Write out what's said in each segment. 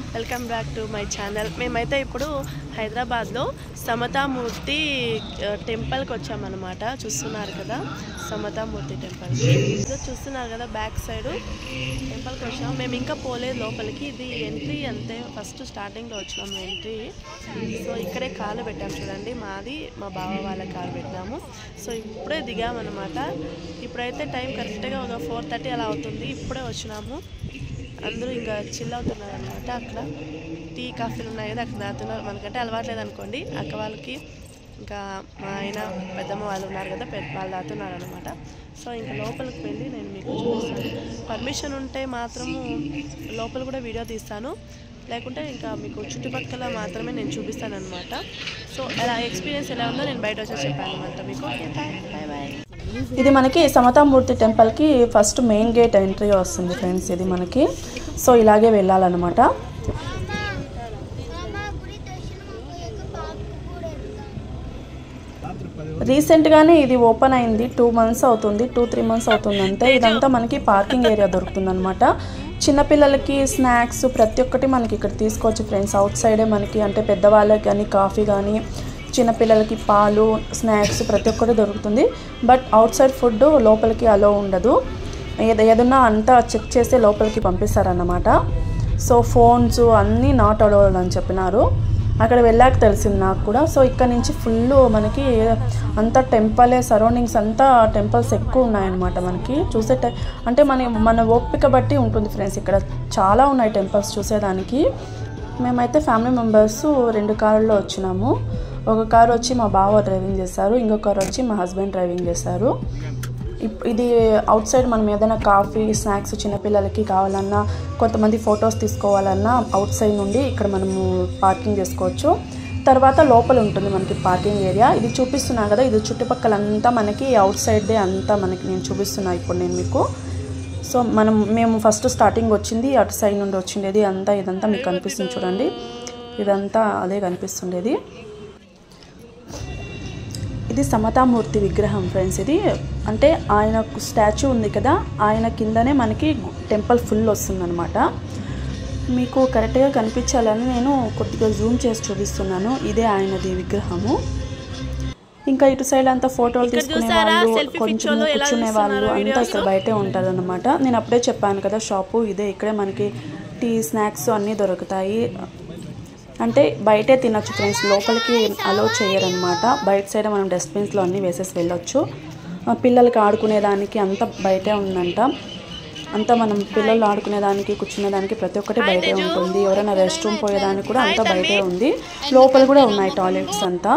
Welcome back to my channel మేమైతే ఇప్పుడు హైదరాబాద్లో సమతామూర్తి ఆ, టెంపుల్కి వచ్చామన్నమాట చూస్తున్నారు కదా సమతామూర్తి టెంపుల్కి ఇదో చూస్తున్నారు కదా బ్యాక్ సైడ్ టెంపుల్కి వచ్చాం మేము ఇంకా పోలేదు లోపలికి ఇది ఎంట్రీ అంతే ఫస్ట్ స్టార్టింగ్లో వచ్చినాము ఎంట్రీ సో ఇక్కడే కాలు పెట్టాము చూడండి మాది మా బావ వాళ్ళ కాలు పెట్టినాము సో ఇప్పుడే దిగామన్నమాట ఇప్పుడైతే టైం కరెక్ట్గా ఒక ఫోర్ థర్టీ అలా అవుతుంది ఇప్పుడే వచ్చినాము అందరూ ఇంకా చిల్ అవుతున్నారు అనమాట అక్కడ టీ కాఫీలు ఉన్నాయి కదా అక్కడ తాగుతున్నారు మనకంటే అలవాట్లేదు అనుకోండి అక్క వాళ్ళకి ఇంకా మా ఆయన పెద్దమ్మ వాళ్ళు ఉన్నారు కదా పెద్ద వాళ్ళు తాగుతున్నారు అనమాట సో ఇంకా లోపలికి వెళ్ళి నేను మీకు చూపిస్తాను పర్మిషన్ ఉంటే మాత్రము లోపల కూడా వీడియో తీస్తాను లేకుంటే ఇంకా మీకు చుట్టుపక్కల మాత్రమే నేను చూపిస్తాను అనమాట సో ఎలా ఎక్స్పీరియన్స్ ఎలా ఉందో నేను బయట వచ్చి చెప్పాను అనమాట మీకు ఓకే బాయ్ బాయ్ బాయ్ ఇది మనకి సమతామూర్తి టెంపుల్కి ఫస్ట్ మెయిన్ గేట్ ఎంట్రీ వస్తుంది ఫ్రెండ్స్ ఇది మనకి సో ఇలాగే వెళ్ళాలన్నమాట రీసెంట్గానే ఇది ఓపెన్ అయింది టూ మంత్స్ అవుతుంది టూ త్రీ మంత్స్ అవుతుంది అంతే ఇదంతా మనకి పార్కింగ్ ఏరియా దొరుకుతుంది అనమాట చిన్నపిల్లలకి స్నాక్స్ ప్రతి ఒక్కటి మనకి ఇక్కడ తీసుకోవచ్చు ఫ్రెండ్స్ అవుట్ సైడే మనకి అంటే పెద్దవాళ్ళకి కానీ కాఫీ కానీ చిన్నపిల్లలకి పాలు స్నాక్స్ ప్రతి ఒక్కటి దొరుకుతుంది బట్ అవుట్ సైడ్ ఫుడ్ లోపలికి అలో ఉండదు ఏద ఏదన్నా అంతా చెక్ చేస్తే లోపలికి పంపిస్తారన్నమాట సో ఫోన్స్ అన్నీ నాట్ అలౌడ్ అని చెప్పినారు అక్కడ వెళ్ళాక తెలిసింది నాకు కూడా సో ఇక్కడ నుంచి ఫుల్ మనకి అంతా టెంపలే సరౌండింగ్స్ అంతా టెంపుల్స్ ఎక్కువ ఉన్నాయన్నమాట మనకి చూసే టై అంటే మన మన ఓపిక బట్టి ఉంటుంది ఫ్రెండ్స్ ఇక్కడ చాలా ఉన్నాయి టెంపుల్స్ చూసేదానికి మేమైతే ఫ్యామిలీ మెంబర్స్ రెండు కార్లలో వచ్చినాము ఒక కారు వచ్చి మా బావ డ్రైవింగ్ చేస్తారు ఇంకొక కారు వచ్చి మా హస్బెండ్ డ్రైవింగ్ చేస్తారు ఇప్- ఇది అవుట్ సైడ్ మనం ఏదైనా కాఫీ స్నాక్స్ చిన్నపిల్లలకి కావాలన్నా కొంతమంది ఫొటోస్ తీసుకోవాలన్నా అవుట్ సైడ్ నుండి ఇక్కడ మనము పార్కింగ్ చేసుకోవచ్చు తర్వాత లోపల ఉంటుంది మనకి పార్కింగ్ ఏరియా ఇది చూపిస్తున్నా కదా ఇది చుట్టుపక్కలంతా మనకి అవుట్ సైడ్దే అంతా మనకి నేను చూపిస్తున్నా ఇప్పుడు నేను మీకు సో మనం మేము ఫస్ట్ స్టార్టింగ్ వచ్చింది అటు సైడ్ నుండి వచ్చిండేది అంతా ఇదంతా మీకు కనిపిస్తుంది చూడండి ఇదంతా అదే కనిపిస్తుండేది ఇది సమతామూర్తి విగ్రహం ఫ్రెండ్స్ ఇది అంటే ఆయన స్టాచ్యూ ఉంది కదా ఆయన కిందనే మనకి టెంపుల్ ఫుల్ వస్తుందన్నమాట మీకు కరెక్ట్గా కనిపించాలని నేను కొద్దిగా జూమ్ చేసి చూపిస్తున్నాను ఇదే ఆయనది విగ్రహము ఇంకా ఇటు సైడ్ అంతా ఫోటోలు ఇక్కడ తీసుకునే చూసారా? వాళ్ళు Selfie కొంచెం picture లో ఎలా కూర్చునే వాళ్ళు తీస్తున్నారో అంతా videos? ఇక్కడ బయటే ఉంటారన్నమాట నేను అప్పుడే చెప్పాను కదా షాపు ఇదే ఇక్కడే మనకి టీ స్నాక్స్ అన్నీ దొరుకుతాయి అంటే బయటే తినొచ్చు ఫ్రెండ్స్ లోపలికి అలో చేయరనమాట బయట సైడ్ మనం డస్ట్బిన్స్లో అన్నీ వేసేసి వెళ్ళొచ్చు ఆ, పిల్లలకి ఆడుకునేదానికి అంతా బయటే ఉందంట అంతా మనం పిల్లలు ఆడుకునేదానికి కూర్చునేదానికి ప్రతి ఒక్కటి బయటే ఉంటుంది ఎవరైనా రెస్ట్ రూమ్ పోయేదానికి కూడా అంతా బయటే ఉంది లోపల కూడా ఉన్నాయి టాయిలెట్స్ అంతా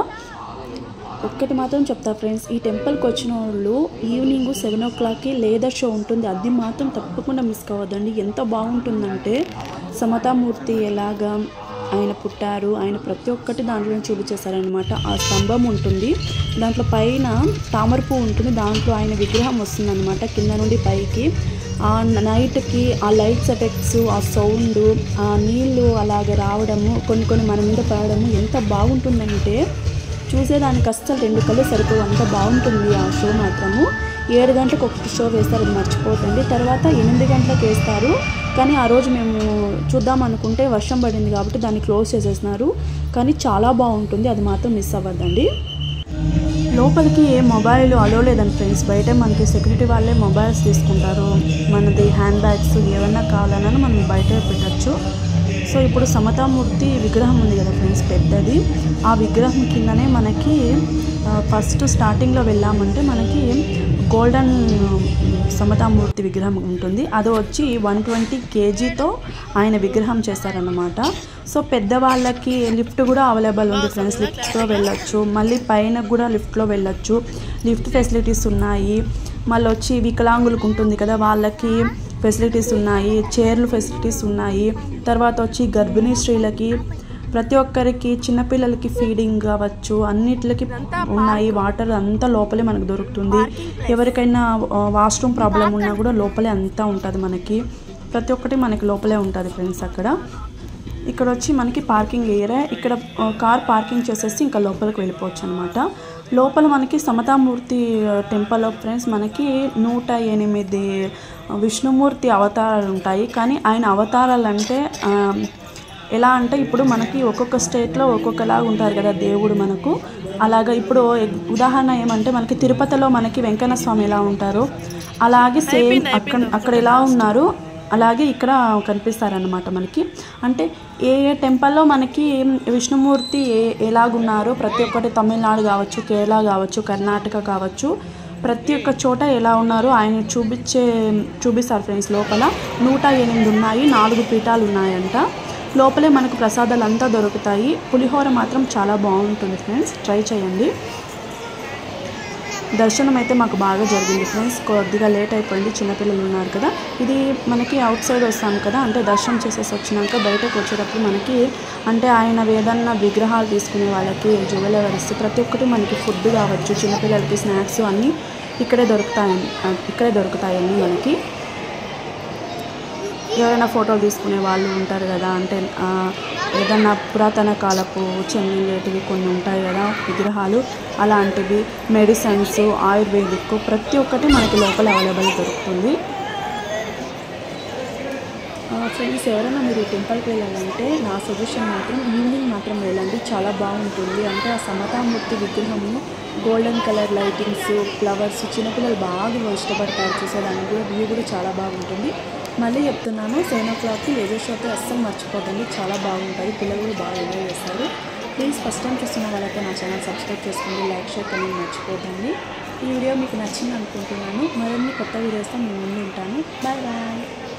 ఒక్కటి మాత్రం చెప్తా ఫ్రెండ్స్ ఈ టెంపుల్కి వచ్చిన వాళ్ళు ఈవినింగ్ సెవెన్ ఓ క్లాక్కి లేదర్ షో ఉంటుంది అది మాత్రం తప్పకుండా మిస్ కావద్దండి ఎంత బాగుంటుందంటే సమతామూర్తి ఎలాగా ఆయన పుట్టారు ఆయన ప్రతి ఒక్కటి దాంట్లో చూపించేశారనమాట ఆ స్తంభం ఉంటుంది దాంట్లో పైన తామర పువ్వు ఉంటుంది దాంట్లో ఆయన విగ్రహం వస్తుందన్నమాట కింద నుండి పైకి ఆ నైట్కి ఆ లైట్స్ ఎఫెక్ట్స్ ఆ సౌండ్ ఆ నీళ్ళు అలాగ రావడము కొన్ని కొన్ని మన మీద పడడము ఎంత బాగుంటుందంటే చూసేదానికి అస్సలు రెండు కళ్ళు సరిపోవు అంత బాగుంటుంది ఆ షో మాత్రము ఏడు గంటలకు ఒక షో వేస్తారు అది మర్చిపోతుంది తర్వాత ఎనిమిది గంటలకు వేస్తారు కానీ ఆ రోజు మేము చూద్దాం అనుకుంటే వర్షం పడింది కాబట్టి దాన్ని క్లోజ్ చేసేసినారు కానీ చాలా బాగుంటుంది అది మాత్రం మిస్ అవ్వద్దండి లోపలికి ఏ మొబైల్ అలో లేదండి ఫ్రెండ్స్ బయట మనకి సెక్యూరిటీ వాళ్ళే మొబైల్స్ తీసుకుంటారు మనది హ్యాండ్ బ్యాగ్స్ ఏమన్నా కావాలన్నా మనం బయట పెట్టచ్చు సో ఇప్పుడు సమతామూర్తి విగ్రహం ఉంది కదా ఫ్రెండ్స్ పెద్దది ఆ విగ్రహం కిందనే మనకి ఆ, ఫస్ట్ స్టార్టింగ్లో వెళ్ళామంటే మనకి గోల్డెన్ సమతామూర్తి విగ్రహం ఉంటుంది అది వచ్చి వన్ ట్వంటీ కేజీతో ఆయన విగ్రహం చేశారన్నమాట సో పెద్దవాళ్ళకి లిఫ్ట్ కూడా అవైలబుల్ ఉంది ఫ్రెండ్స్ లిఫ్ట్లో వెళ్ళొచ్చు మళ్ళీ పైన కూడా లిఫ్ట్లో వెళ్ళొచ్చు లిఫ్ట్ ఫెసిలిటీస్ ఉన్నాయి మళ్ళీ వచ్చి వికలాంగులకు ఉంటుంది కదా వాళ్ళకి ఫెసిలిటీస్ ఉన్నాయి చైర్లు ఫెసిలిటీస్ ఉన్నాయి తర్వాత వచ్చి గర్భిణీ స్త్రీలకి ప్రతి ఒక్కరికి చిన్నపిల్లలకి ఫీడింగ్ కావచ్చు అన్నిటికి ఉన్నాయి వాటర్ అంతా లోపలే మనకు దొరుకుతుంది ఎవరికైనా వాష్రూమ్ ప్రాబ్లం ఉన్నా కూడా లోపలే అంతా ఉంటుంది మనకి ప్రతి ఒక్కటి మనకి లోపలే ఉంటుంది ఫ్రెండ్స్ అక్కడ ఇక్కడ వచ్చి మనకి పార్కింగ్ ఏరియా ఇక్కడ ఆ, కార్ పార్కింగ్ చేసేసి ఇంకా లోపలికి వెళ్ళిపోవచ్చు అనమాట లోపల మనకి సమతామూర్తి టెంపుల్ ఫ్రెండ్స్ మనకి నూట ఎనిమిది విష్ణుమూర్తి అవతారాలు ఉంటాయి కానీ ఆయన అవతారాలు అంటే ఆ, ఎలా అంటే ఇప్పుడు మనకి ఒక్కొక్క స్టేట్లో ఒక్కొక్కలాగా ఉంటారు కదా దేవుడు మనకు అలాగా ఇప్పుడు ఎగ్- ఉదాహరణ ఏమంటే మనకి తిరుపతిలో మనకి వెంకన్న స్వామి ఎలా ఉంటారో అలాగే సేమ్ అక్కడ అక్కడ ఎలా ఉన్నారు అలాగే ఇక్కడ కనిపిస్తారనమాట మనకి అంటే ఏ ఏ టెంపుల్లో మనకి విష్ణుమూర్తి ఏ ఎలాగున్నారో ప్రతి ఒక్కటి తమిళనాడు కావచ్చు కేరళ కావచ్చు కర్ణాటక కావచ్చు ప్రతి ఒక్క చోట ఎలా ఉన్నారో ఆయన చూపించే చూపిస్తారు ఫ్రెండ్స్ లోపల నూట ఎనిమిది ఉన్నాయి నాలుగు పీఠాలు ఉన్నాయంట లోపలే మనకు ప్రసాదాలు అంతా దొరుకుతాయి పులిహోర మాత్రం చాలా బాగుంటుంది ఫ్రెండ్స్ ట్రై చేయండి దర్శనం అయితే మాకు బాగా జరిగింది ఫ్రెండ్స్ కొద్దిగా లేట్ అయిపోయింది చిన్నపిల్లలు ఉన్నారు కదా ఇది మనకి అవుట్ సైడ్ వస్తాం కదా అంటే దర్శనం చేసేసి వచ్చినాక బయటకు వచ్చేటప్పుడు మనకి అంటే ఆయన ఏదన్నా విగ్రహాలు తీసుకునే వాళ్ళకి జ్యువెలరీస్ ప్రతి ఒక్కటి మనకి ఫుడ్ కావచ్చు చిన్నపిల్లలకి స్నాక్స్ అన్నీ ఇక్కడే దొరుకుతాయి ఇక్కడే దొరుకుతాయండి మనకి ఎవరైనా ఫోటోలు తీసుకునే వాళ్ళు ఉంటారు కదా అంటే ఆ, ఏదన్నా పురాతన కాలపు చెందినటివి కొన్ని ఉంటాయి కదా విగ్రహాలు అలాంటివి మెడిసిన్స్ ఆయుర్వేదిక్ ప్రతి ఒక్కటి మనకి లోపల అవైలబుల్ దొరుకుతుంది ఫ్రెండ్స్ ఎవరైనా మీరు ఈ టెంపుల్కి వెళ్ళాలంటే నా సజెషన్ మాత్రం ఈవినింగ్ మాత్రం వెళ్ళండి చాలా బాగుంటుంది అంటే ఆ సమతామూర్తి విగ్రహము గోల్డెన్ కలర్ లైటింగ్స్ ఫ్లవర్స్ చిన్నపిల్లలు బాగా ఇష్టపడతారు చూసేదానికి కూడా వ్యూ కూడా చాలా బాగుంటుంది మళ్ళీ చెప్తున్నాను సెవెన్ ఓ క్లాక్కి లేజర్ షోకి అస్సలు మర్చిపోకండి చాలా బాగుంటుంది పిల్లలు కూడా బాగా ఎంజాయ్ చేస్తారు ప్లీజ్ ఫస్ట్ టైం చూస్తున్న వాళ్ళైతే నా ఛానల్ సబ్స్క్రైబ్ చేసుకోండి లైక్ షేర్ అనేది మర్చిపోకండి ఈ వీడియో మీకు నచ్చింది అనుకుంటున్నాను మరిన్ని కొత్త వీడియోస్తో మీ ముందు ఉంటాను బాయ్ బాయ్